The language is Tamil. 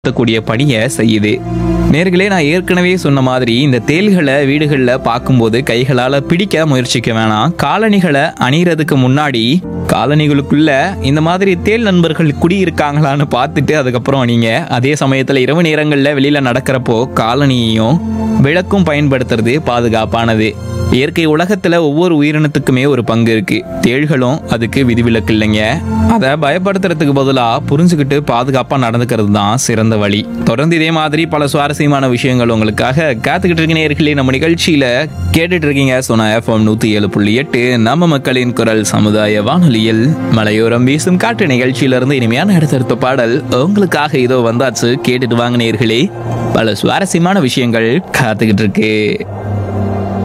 கூடிய பணியை செய்யுது நேர்களே நான் ஏற்கனவே சொன்ன மாதிரி இந்த தேள்களை வீடுகளில் பார்க்கும்போது கைகளால் பிடிக்க முயற்சிக்க வேணாம் காலணிகளை அணிகிறதுக்கு முன்னாடி காலணிகளுக்குள்ள இந்த மாதிரி தேள் நண்பர்கள் குடியிருக்காங்களான்னு பார்த்துட்டு அதுக்கப்புறம் அணிங்க அதே சமயத்தில் இரவு நேரங்களில் வெளியில் நடக்கிறப்போ காலணியையும் விளக்கும் பயன்படுத்துறது பாதுகாப்பானது இயற்கை உலகத்துல ஒவ்வொரு உயிரினத்துக்குமே ஒரு பங்கு இருக்கு தேள்களும் அதுக்கு விதிவிலக்கு இல்லைங்க அதை பயப்படுத்துறதுக்கு பதிலா புரிஞ்சுக்கிட்டு பாதுகாப்பா நடந்துக்கிறது தான் சிறந்த வழி தொடர்ந்து இதே மாதிரி பல சுவாரஸ்யமான விஷயங்கள் உங்களுக்காக காத்துக்கிட்டு இருக்க நேர்களே நம்ம நிகழ்ச்சியில கேட்டுட்டு இருக்கீங்க சொன்ன எஃப்எம் நூத்தி ஏழு புள்ளி எட்டு நம்ம மக்களின் குரல் சமுதாய வானொலியில் மலையோரம் வீசும் காட்டு நிகழ்ச்சியிலிருந்து இனிமையான அடுத்தடுத்த பாடல் உங்களுக்காக இதோ வந்தாச்சு கேட்டுட்டு வாங்க நேர்களே பல சுவாரஸ்யமான விஷயங்கள் காத்துக்கிட்டு இருக்கு